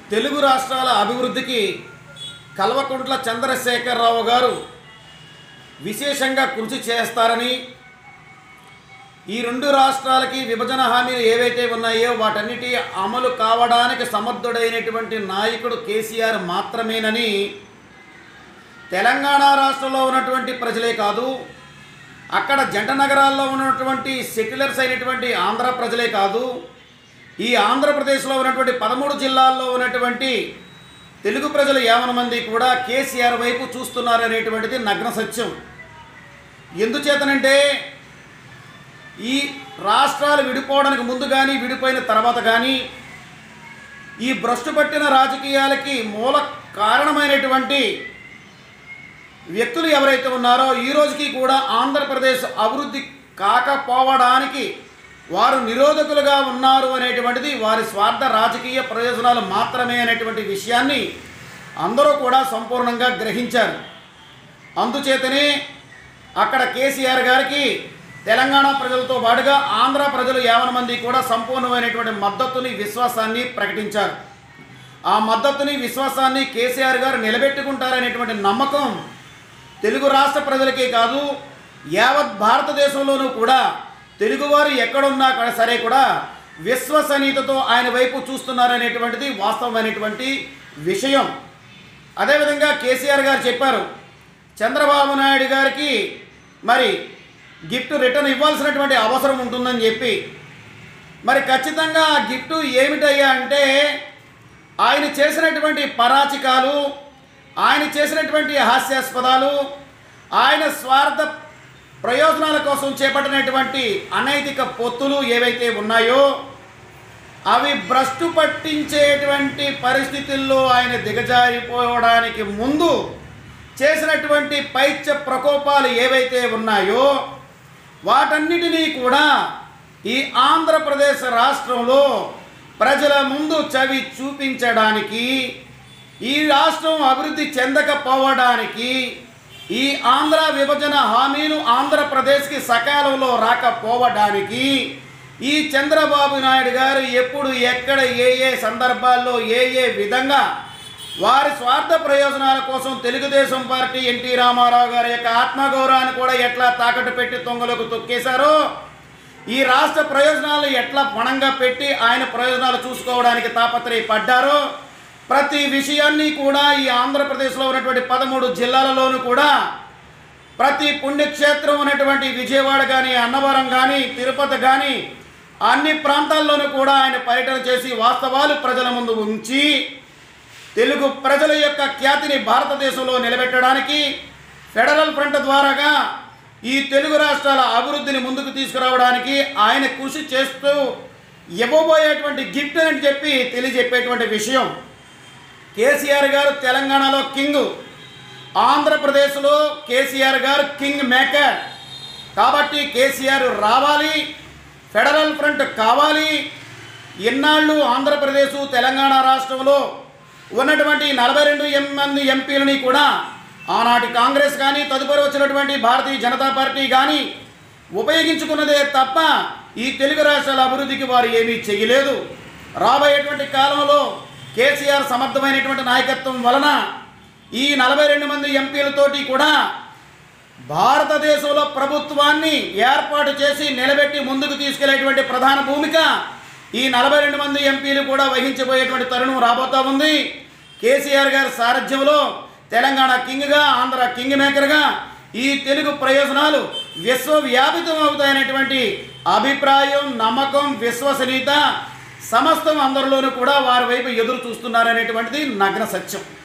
తెలుగు రాష్ట్రాల అభివృద్ధికి కల్వకుంట్ల చంద్రశేఖరరావు గారు విశేషంగా కృషి చేస్తారని ఈ రెండు రాష్ట్రాలకి విభజన హామీలు ఏవైతే ఉన్నాయో వాటన్నిటి అమలు కావడానికి సమర్థుడైనటువంటి నాయకుడు కేసీఆర్ మాత్రమేనని తెలంగాణ రాష్ట్రంలో ఉన్నటువంటి ప్రజలే కాదు అక్కడ జంట నగరాల్లో ఉన్నటువంటి సెక్యులర్స్ అయినటువంటి ఆంధ్ర ప్రజలే కాదు ఈ ఆంధ్రప్రదేశ్లో ఉన్నటువంటి పదమూడు జిల్లాల్లో ఉన్నటువంటి తెలుగు ప్రజలు యావన మంది కూడా కేసీఆర్ వైపు చూస్తున్నారు అనేటువంటిది నగ్న సత్యం ఎందుచేతనంటే ఈ రాష్ట్రాలు విడిపోవడానికి ముందు కానీ విడిపోయిన తర్వాత కానీ ఈ భ్రష్టు పట్టిన రాజకీయాలకి మూల కారణమైనటువంటి వ్యక్తులు ఎవరైతే ఉన్నారో ఈ రోజుకి కూడా ఆంధ్రప్రదేశ్ అభివృద్ధి కాకపోవడానికి వారు నిరోధకులుగా ఉన్నారు అనేటువంటిది వారి స్వార్థ రాజకీయ ప్రయోజనాలు మాత్రమే అనేటువంటి విషయాన్ని అందరూ కూడా సంపూర్ణంగా గ్రహించారు అందుచేతనే అక్కడ కేసీఆర్ గారికి తెలంగాణ ప్రజలతో పాటుగా ఆంధ్ర ప్రజలు యావన మంది కూడా సంపూర్ణమైనటువంటి మద్దతుని విశ్వాసాన్ని ప్రకటించారు ఆ మద్దతుని విశ్వాసాన్ని కేసీఆర్ గారు నిలబెట్టుకుంటారనేటువంటి నమ్మకం తెలుగు రాష్ట్ర ప్రజలకే కాదు యావత్ భారతదేశంలోనూ కూడా తెలుగువారు ఎక్కడున్నా కూడా సరే కూడా విశ్వసనీయతతో ఆయన వైపు చూస్తున్నారనేటువంటిది వాస్తవమైనటువంటి విషయం అదేవిధంగా కేసీఆర్ గారు చెప్పారు చంద్రబాబు నాయుడు గారికి మరి గిఫ్ట్ రిటర్న్ ఇవ్వాల్సినటువంటి అవసరం ఉంటుందని చెప్పి మరి ఖచ్చితంగా ఆ గిఫ్ట్ ఏమిటయ్యా అంటే ఆయన చేసినటువంటి పరాచికాలు ఆయన చేసినటువంటి హాస్యాస్పదాలు ఆయన స్వార్థ ప్రయోజనాల కోసం చేపట్టినటువంటి అనైతిక పొత్తులు ఏవైతే ఉన్నాయో అవి భ్రష్టు పట్టించేటువంటి పరిస్థితుల్లో ఆయన దిగజారిపోవడానికి ముందు చేసినటువంటి పైత్య ప్రకోపాలు ఏవైతే ఉన్నాయో వాటన్నిటినీ కూడా ఈ ఆంధ్రప్రదేశ్ రాష్ట్రంలో ప్రజల ముందు చవి చూపించడానికి ఈ రాష్ట్రం అభివృద్ధి చెందకపోవడానికి ఈ ఆంధ్ర విభజన హామీలు ఆంధ్రప్రదేశ్కి సకాలంలో రాకపోవడానికి ఈ చంద్రబాబు నాయుడు గారు ఎప్పుడు ఎక్కడ ఏ ఏ సందర్భాల్లో ఏ ఏ విధంగా వారి స్వార్థ ప్రయోజనాల కోసం తెలుగుదేశం పార్టీ ఎన్టీ రామారావు గారి యొక్క ఆత్మగౌరవాన్ని కూడా ఎట్లా తాకట్టు పెట్టి తొంగలకు తొక్కేశారో ఈ రాష్ట్ర ప్రయోజనాలు ఎట్లా పణంగా పెట్టి ఆయన ప్రయోజనాలు చూసుకోవడానికి తాపత్రయపడ్డారో ప్రతి విషయాన్ని కూడా ఈ ఆంధ్రప్రదేశ్లో ఉన్నటువంటి పదమూడు జిల్లాలలోనూ కూడా ప్రతి పుణ్యక్షేత్రం ఉన్నటువంటి విజయవాడ కానీ అన్నవరం కానీ తిరుపతి కానీ అన్ని ప్రాంతాల్లోనూ కూడా ఆయన పర్యటన చేసి వాస్తవాలు ప్రజల ముందు ఉంచి తెలుగు ప్రజల యొక్క ఖ్యాతిని భారతదేశంలో నిలబెట్టడానికి ఫెడరల్ ఫ్రంట్ ద్వారాగా ఈ తెలుగు రాష్ట్రాల అభివృద్ధిని ముందుకు తీసుకురావడానికి ఆయన కృషి చేస్తూ ఇవ్వబోయేటువంటి గిఫ్ట్ అని చెప్పి తెలియజెప్పేటువంటి విషయం కేసీఆర్ గారు తెలంగాణలో కింగ్ ఆంధ్రప్రదేశ్లో కేసీఆర్ గారు కింగ్ మేకర్ కాబట్టి కేసీఆర్ రావాలి ఫెడరల్ ఫ్రంట్ కావాలి ఇన్నాళ్ళు ఆంధ్రప్రదేశ్ తెలంగాణ రాష్ట్రంలో ఉన్నటువంటి నలభై రెండు ఎం- మంది ఎంపీలని కూడా ఆనాటి కాంగ్రెస్ కానీ తదుపరి వచ్చినటువంటి భారతీయ జనతా పార్టీ కానీ ఉపయోగించుకున్నదే తప్ప ఈ తెలుగు రాష్ట్రాల అభివృద్ధికి వారు ఏమీ చేయలేదు రాబోయేటువంటి కాలంలో కేసీఆర్ సమర్థమైనటువంటి నాయకత్వం వలన ఈ నలభై రెండు మంది ఎంపీలతోటి కూడా భారతదేశంలో ప్రభుత్వాన్ని ఏర్పాటు చేసి నిలబెట్టి ముందుకు తీసుకెళ్లేటువంటి ప్రధాన భూమిక ఈ నలభై రెండు మంది ఎంపీలు కూడా వహించబోయేటువంటి తరుణం రాబోతా ఉంది కేసీఆర్ గారి సారథ్యంలో తెలంగాణ కింగ్గా ఆంధ్ర కింగ్ మేకర్గా ఈ తెలుగు ప్రయోజనాలు విశ్వవ్యాపితం అవుతాయనేటువంటి అభిప్రాయం నమ్మకం విశ్వసనీయత సమస్తం అందరిలోనూ కూడా వారి వైపు ఎదురు చూస్తున్నారనేటువంటిది నగ్న సత్యం